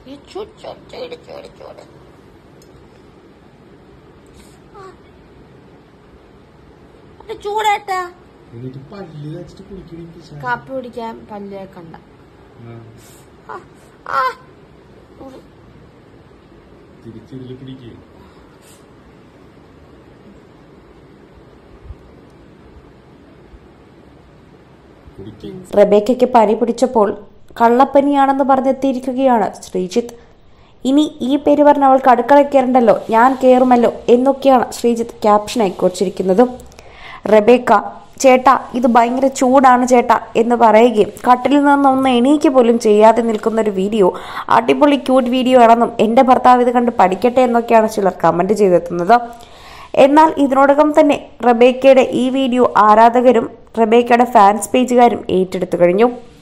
ഈ ചൂ- ചൂ- ചൂട് ചൂട് ചൂട് ആ. അത് ചൂടേട്ടാ എന്നിട്ട് പല്ല് വെച്ചിട്ട് കുടിക്കണിക്ക് കാപ്പി കുടിക്കാൻ പല്ല് കണ്ട ആ, ആ. ചൂട്. തിരിച്ചിരുന്ന് പിടിക്കുക കുടിക്കും റബേക്കയ്ക്ക് പനി പിടിച്ചപ്പോൾ കള്ളപ്പനിയാണെന്ന് പറഞ്ഞെത്തിയിരിക്കുകയാണ് ശ്രീജിത്ത് ഇനി ഈ പേര് പറഞ്ഞ അവൾക്ക് അടുക്കള കയറണ്ടല്ലോ ഞാൻ കയറുമല്ലോ എന്നൊക്കെയാണ് ശ്രീജിത്ത് ക്യാപ്ഷനായി കുറിച്ചിരിക്കുന്നത് റബേക്ക ചേട്ടാ ഇത് ഭയങ്കര ചൂടാണ് ചേട്ടാ എന്ന് പറയുകയും കട്ടിലിൽ നിന്നൊന്ന് എണീക്ക് പോലും ചെയ്യാതെ നിൽക്കുന്ന ഒരു വീഡിയോ അടിപൊളി ക്യൂട്ട് വീഡിയോ ആണെന്നും എൻ്റെ ഭർത്താവ് ഇത് കണ്ട് പഠിക്കട്ടെ എന്നൊക്കെയാണ് ചിലർ കമൻറ്റ് ചെയ്തെത്തുന്നത് എന്നാൽ ഇതിനോടകം തന്നെ റബേക്കയുടെ ഈ വീഡിയോ ആരാധകരും റബേക്കയുടെ ഫാൻസ് പേജുകാരും ഏറ്റെടുത്തു കഴിഞ്ഞു